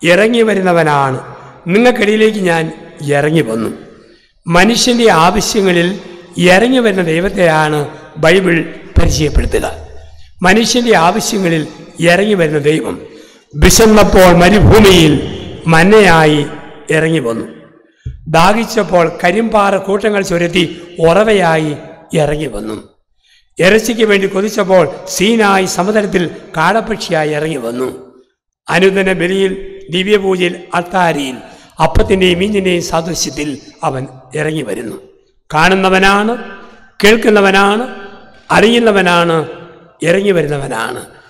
ഇറങ്ങി വരുന്നവനാണ് നിങ്ങൾക്കിടയിലേക്ക് ഞാൻ ഇറങ്ങി വന്നു മനുഷ്യൻ്റെ ആവശ്യങ്ങളിൽ ഇറങ്ങി വരുന്ന ദൈവത്തെയാണ് ബൈബിൾ പരിചയപ്പെടുത്തുക മനുഷ്യൻ്റെ ആവശ്യങ്ങളിൽ ഇറങ്ങി വരുന്ന ദൈവം വിശന്നപ്പോൾ മരുഭൂമിയിൽ മന്നയായി ഇറങ്ങി വന്നു ദാഹിച്ചപ്പോൾ കരിമ്പാറ കൂട്ടങ്ങൾ ചുരത്തി ഉറവയായി ഇറങ്ങി വന്നു ഇറച്ചിക്ക് വേണ്ടി കൊതിച്ചപ്പോൾ സീനായി സമതലത്തിൽ കാടപ്പക്ഷിയായി ഇറങ്ങി വന്നു അനുദിന ബലിയിൽ ദിവ്യപൂജയിൽ അത്താരിയിൽ അപ്പത്തിൻ്റെയും മീഞ്ഞിൻ്റെയും സാദൃശ്യത്തിൽ അവൻ ഇറങ്ങി വരുന്നു കാണുന്നവനാണ് കേൾക്കുന്നവനാണ് അറിയുന്നവനാണ് ഇറങ്ങി വരുന്നവനാണ്